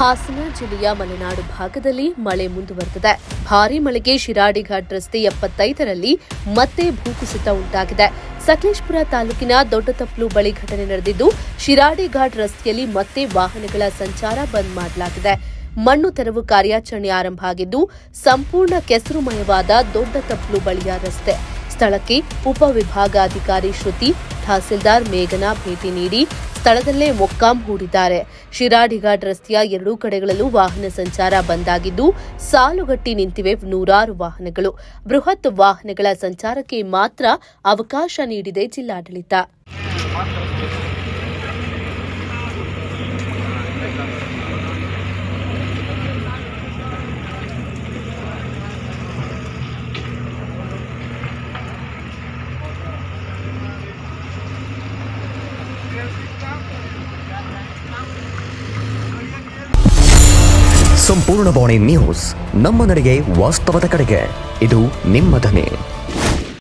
ಹಾಸನ ಜಿಲ್ಲೆಯ ಮಲೆನಾಡು ಭಾಗದಲ್ಲಿ ಮಳೆ ಮುಂದುವರೆದಿದೆ ಭಾರೀ ಮಳೆಗೆ ಶಿರಾಡಿ ಘಾಟ್ ರಸ್ತೆ ಎಪ್ಪತ್ತೈದರಲ್ಲಿ ಮತ್ತೆ ಭೂಕುಸಿತ ಉಂಟಾಗಿದೆ ಸಕಲೇಶ್ಪುರ ತಾಲೂಕಿನ ದೊಡ್ಡತಪ್ಲು ಬಳಿ ಘಟನೆ ನಡೆದಿದ್ದು ಶಿರಾಡಿ ಘಾಟ್ ರಸ್ತೆಯಲ್ಲಿ ಮತ್ತೆ ವಾಹನಗಳ ಸಂಚಾರ ಬಂದ್ ಮಾಡಲಾಗಿದೆ ಮಣ್ಣು ತೆರವು ಕಾರ್ಯಾಚರಣೆ ಆರಂಭ ಆಗಿದ್ದು ಸಂಪೂರ್ಣ ಕೆಸರುಮಯವಾದ ದೊಡ್ಡ ತಪ್ಲು ಬಳಿಯ ರಸ್ತೆ ಸ್ಥಳಕ್ಕೆ ಉಪವಿಭಾಗಾಧಿಕಾರಿ ಶ್ರುತಿ ತಹಸೀಲ್ದಾರ್ ಮೇಘನಾ ಭೇಟಿ ನೀಡಿ ಸ್ಥಳದಲ್ಲೇ ಮೊಕ್ಕಾಂ ಹೂಡಿದ್ದಾರೆ ಶಿರಾಡಿಘಾಟ್ ರಸ್ತೆಯ ಎರಡೂ ಕಡೆಗಳಲ್ಲೂ ವಾಹನ ಸಂಚಾರ ಬಂದಾಗಿದ್ದು ಸಾಲುಗಟ್ಟಿ ನಿಂತಿವೆ ನೂರಾರು ವಾಹನಗಳು ಬೃಹತ್ ವಾಹನಗಳ ಸಂಚಾರಕ್ಕೆ ಮಾತ್ರ ಅವಕಾಶ ನೀಡಿದೆ ಜಿಲ್ಲಾಡಳಿತ ಸಂಪೂರ್ಣ ಬಾಣಿ ನ್ಯೂಸ್ ನಮ್ಮ ನಡೆಗೆ ವಾಸ್ತವದ ಕಡೆಗೆ ಇದು ನಿಮ್ಮ ಧ್ವನಿ